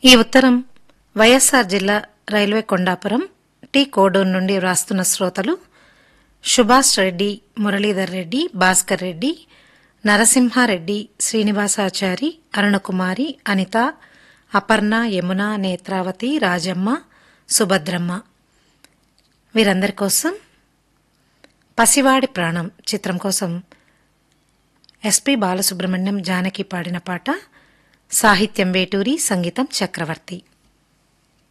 ఈ ఉత్తరం వైఎస్ఆర్ జిల్లా రైల్వే కొండాపురం టీ కోడూరు నుండి వ్రాస్తున్న శ్రోతలు సుభాష్ రెడ్డి మురళీధర్ రెడ్డి భాస్కర్ రెడ్డి నరసింహారెడ్డి శ్రీనివాసాచారి అరుణకుమారి అనిత అపర్ణ యమున నేత్రావతి రాజమ్మ సుభద్రమ్మ వీరందరి కోసం పసివాడి ప్రాణం చిత్రం కోసం ఎస్పి బాలసుబ్రహ్మణ్యం జానకి పాడిన పాట సాహిత్యం వేటూరి సంగీతం చక్రవర్తి